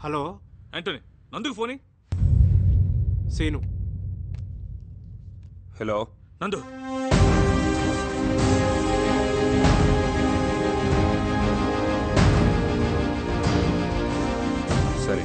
hello Antony నందుకు phone సేను hello Nandu సరే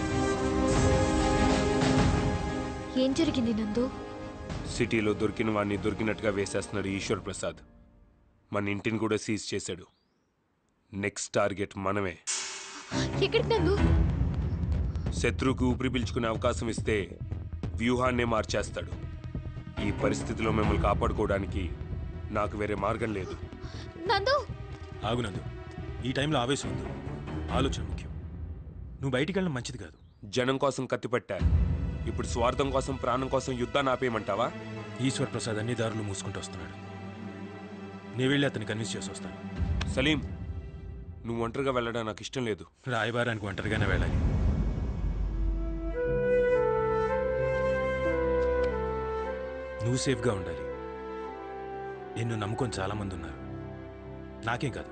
ఏం జరిగింది నందు సిటీలో దొరికిన వాడిని దొరికినట్టుగా వేసేస్తున్నాడు ఈశ్వర్ ప్రసాద్ మన ఇంటిని కూడా సీజ్ చేశాడు నెక్స్ట్ టార్గెట్ మనమే ఎక్కడికి నందు శత్రువుకి ఊపిరి పీల్చుకునే అవకాశం ఇస్తే వ్యూహాన్నే మార్చేస్తాడు ఈ పరిస్థితిలో మిమ్మల్ని కాపాడుకోవడానికి నాకు వేరే మార్గం లేదు నందు ఆగు నందు ఈ టైంలో ఆవేశం ఉంది ఆలోచన ముఖ్యం నువ్వు బయటికి వెళ్ళడం మంచిది కాదు జనం కోసం కత్తిపట్టా ఇప్పుడు స్వార్థం కోసం ప్రాణం కోసం యుద్ధాన్ని ఆపేయమంటావా ఈశ్వర్ ప్రసాద్ అన్ని దారులు మూసుకుంటూ వస్తున్నాడు నేను వెళ్ళి అతన్ని కన్విన్స్ చేసి వస్తాను సలీం నువ్వు ఒంటరిగా వెళ్ళడం నాకు ఇష్టం లేదు రాయబారానికి ఒంటరిగానే వెళ్ళాలి నువ్వు సేఫ్గా ఉండాలి నిన్ను నమ్ముకొని చాలామంది ఉన్నారు నాకేం కాదు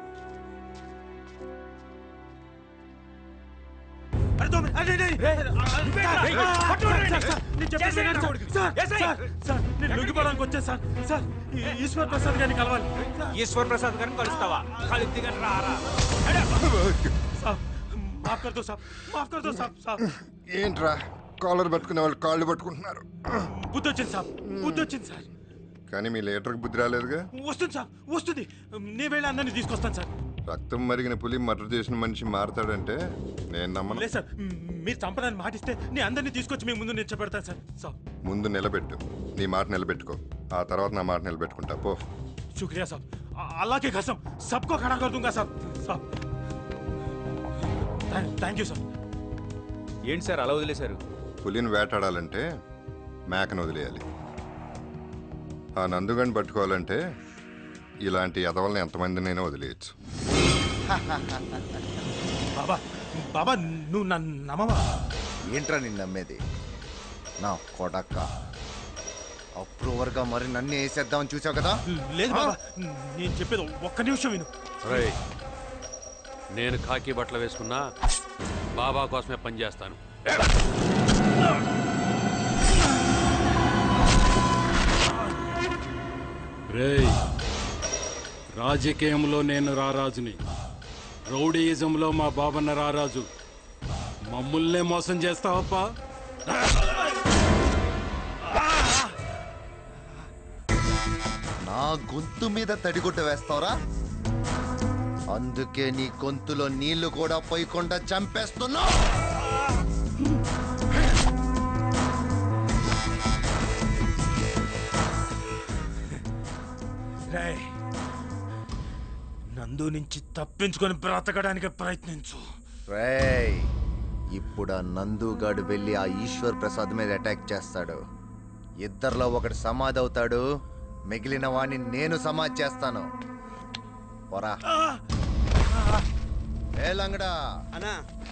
లొంగిపోవడానికి వచ్చా సార్ సార్ ఈ- ఈశ్వర్ ప్రసాద్ గారిని కలవాలి ఈశ్వర్ ప్రసాద్ గారిని కలుస్తావా కలిసి రారా సార్ మాఫ్ కర్ దో సాబ్ మాఫ్ కర్ దో సాబ్ సాబ్ ఏంట్రా కాలర్ పట్టుకునే వాళ్ళు కాళ్ళు పట్టుకుంటున్నారు బుద్ధి వచ్చింది సాబ్ బుద్ధి వచ్చింది సార్ కానీ మీ లీటర్కి బుద్ధి రాలేదుగా వస్తుంది సార్ వస్తుంది నేను వెళ్ళి అందరినీ తీసుకొస్తాను సార్ రక్తం మరిగిన పులి మర్డర్ చేసిన మనిషి మారతాడంటే నేను నమ్మను లేదు సార్ మ్, మీరు చంపడానికి మాటిస్తే నేను అందరినీ తీసుకొచ్చి మీ ముందు నిల్చోబెడతాను సార్ సార్ ముందు నిలబెట్టు నీ మాట నిలబెట్టుకో ఆ తర్వాత నా మాట నిలబెట్టుకుంటా పో शुक्रिया साहब अ- अल्लाह की कसम सबको खड़ा कर दूंगा साहब साहब థ్యాంక్ యూ సార్ ఏంటి సార్ అలా వదిలేశారు పులిని వేటాడాలంటే మేకను వదిలేయాలి ఆ నందుగని పట్టుకోవాలంటే ఇలాంటి ఎదవల్ని ఎంతమందినైనా వదిలేయచ్చు బాబా బాబా నువ్వు నన్ను నమ్మవా ఏంట్రా నిన్ను నమ్మేది నా కొడక అప్రూవర్గా మరి నన్ను వేసేద్దామని చూసావు కదా లేదు బాబా నేను చెప్పేది ఒక్క నిమిషం విను రేయ్ నేను కాకి బట్టలు వేసుకున్నా బాబా కోసమే పనిచేస్తాను రేయ్ రాజకీయంలో నేను రారాజుని రౌడీయిజంలో మా బాబన్న రారాజు మమ్ముల్నే మోసం చేస్తావప్పా నా గొంతు మీద తడిగుడ్డ వేస్తావరా అందుకే నీ గొంతులో నీళ్లు కూడా పోయకుండా చంపేస్తున్నా రేయ్ నందు నుంచి తప్పించుకొని బ్రతకడానికి ప్రయత్నించు రేయ్ ఇప్పుడు ఆ నందుగాడు వెళ్ళి ఆ ఈశ్వర్ ప్రసాద్ మీద అటాక్ చేస్తాడు ఇద్దరిలో ఒకటి సమాధి అవుతాడు మిగిలిన వాణ్ణి నేను సమాధి చేస్తాను పోరా ఏ లంగడా అన్నా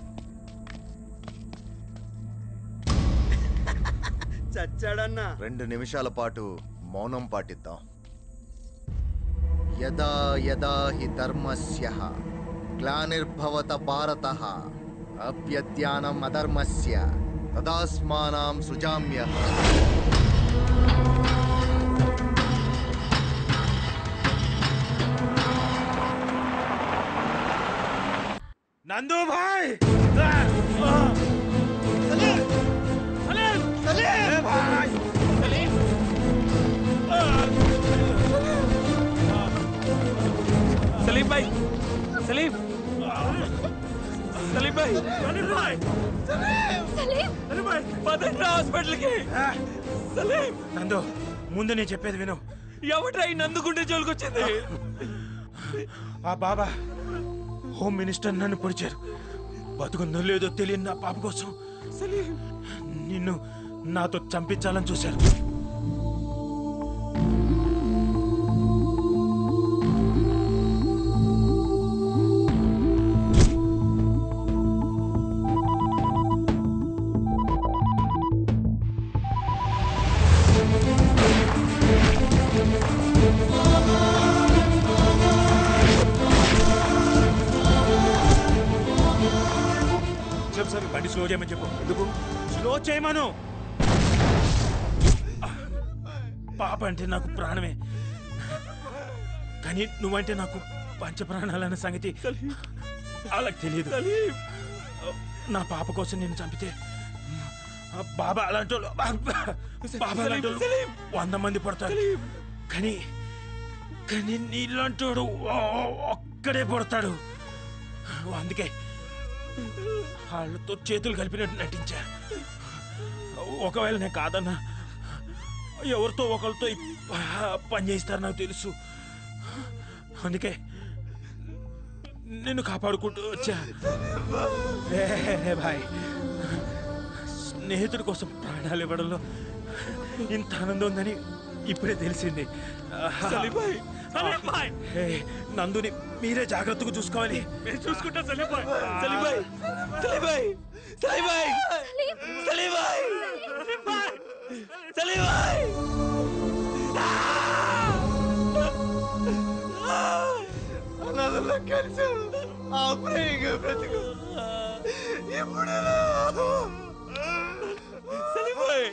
చచ్చాడన్నా రెండు నిమిషాల పాటు మౌనం పాటిద్దాం యదా యదా హి ధర్మస్య గ్లానిర్భవత భారత అభ్యద్యానం అధర్మస్య తదాస్మానాం సృజామ్య నందు భాయ్ సలీం భాయ్ సలీం సలీం భాయ్ సలీం పదండి హాస్పిటల్కి సలీం నందు ముందు నేను చెప్పేది విను ఎవట్రా ఈ నందుకుంటే జోలికొచ్చింది ఆ బాబా హోమ్ మినిస్టర్ నన్ను పొడిచారు బతుకుందో లేదో తెలియని నా పాప కోసం నిన్ను నాతో చంపించాలని చూశారు చెప్పు ఒకసారి బండి స్లో చేయమని చెప్పు ఎందుకు స్లో చేయమను పాప అంటే నాకు ప్రాణమే కానీ నువ్వంటే నాకు పంచ ప్రాణాలన్న సంగతి వాళ్ళకి తెలియదు నా పాప కోసం నేను చంపితే బాబా అలాంటి వాళ్ళు- బాబా అలాంటి వాళ్ళు వంద మంది పడతారు కానీ కానీ నీలాంటోడు ఒక్కడే పడతాడు అందుకే వాళ్ళతో చేతులు కలిపినట్టు నటించా ఒకవేళ నేను కాదన్నా ఎవరితో ఒకరితో ఈ ప- పని చేయిస్తారు నాకు తెలుసు అందుకే నిన్ను కాపాడుకుంటూ వచ్చా ఏ, ఏ, భాయ్ స్నేహితుడి కోసం ప్రాణాలు ఇవ్వడంలో ఇంత ఆనందం ఉందని ఇప్పుడే తెలిసింది ఏ, నందుని మీరే జాగ్రత్తగా చూసుకోవాలి చూసుకుంటా సలీం భాయ్ సలీం భాయ్ సలీం భాయ్ సలీం భాయ్ సలీం భాయ్ సలీం భాయ్ అన్నదల్లా కలిసి ఆ ప్రేమ బ్రతుకు ఎప్పుడు సలీం భాయ్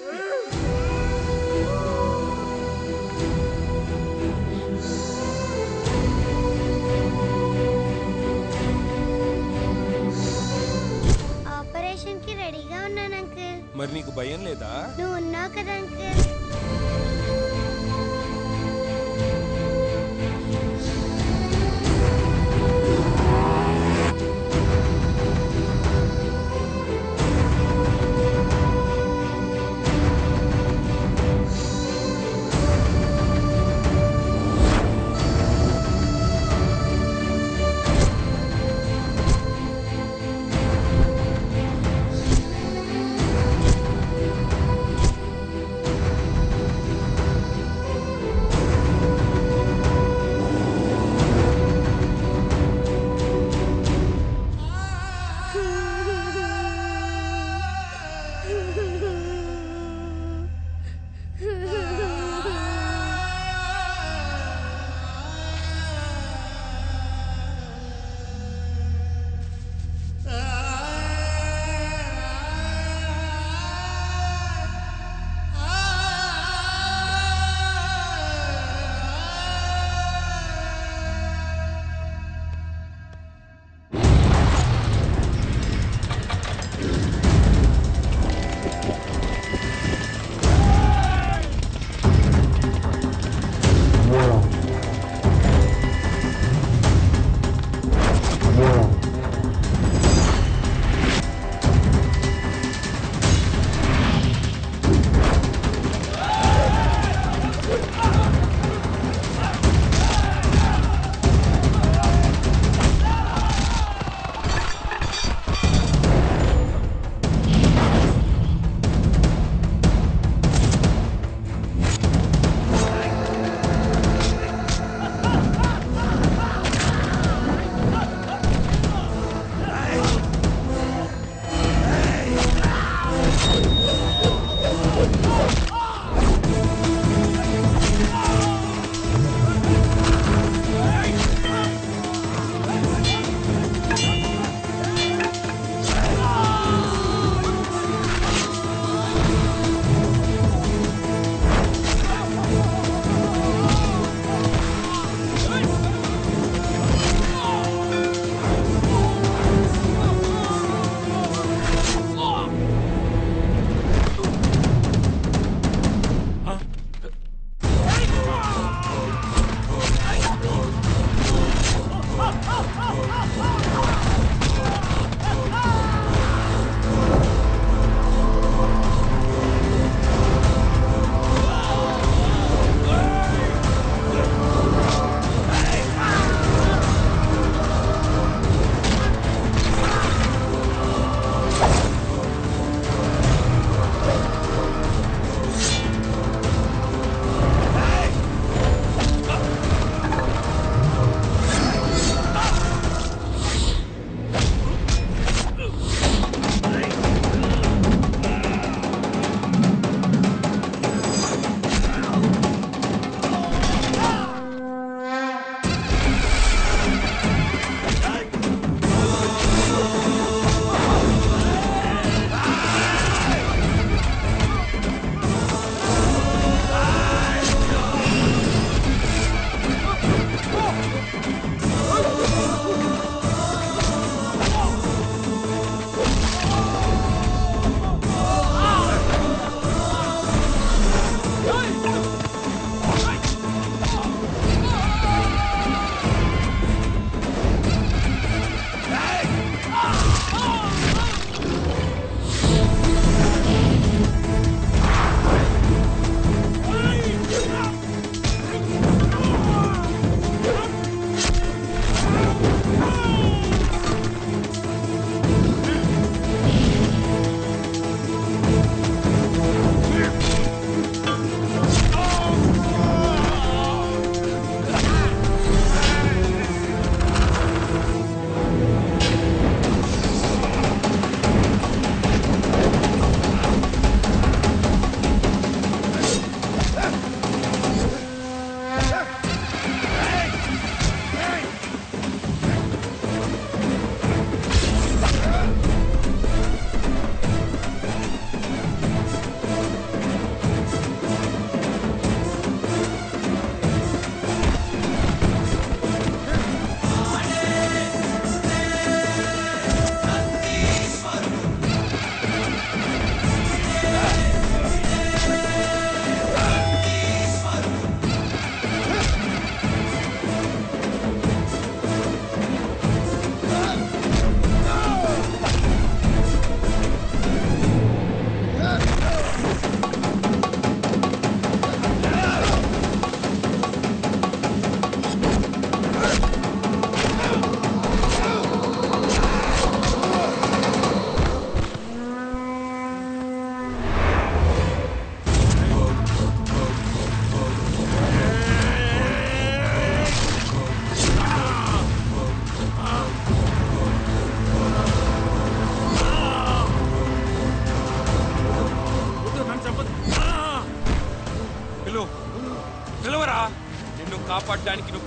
ఆపరేషన్ కి రెడీగా ఉన్నాను అంకుల్ మరి నీకు భయం లేదా నువ్వు ఉన్నావు కదా అంకుల్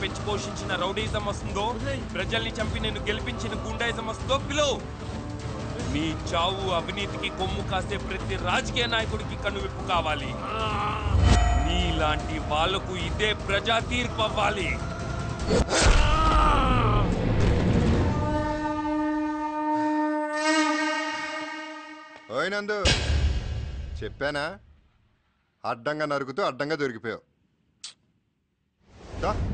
పెంచి పోషించిన రౌడీజం వస్తుందో ప్రజల్ని చంపి నేను గెలిపించిన గుండాయిజం వస్తుందో పిలో నీ చావు అవినీతికి కొమ్ము కాసే ప్రతి రాజకీయ నాయకుడికి కనువిప్పు కావాలి నీలాంటి వాళ్లకు ఇదే ప్రజా తీర్పు అవ్వాలి ఓయ్ నందు చెప్పానా అడ్డంగా నరుకుతూ అడ్డంగా దొరికిపోయావు దా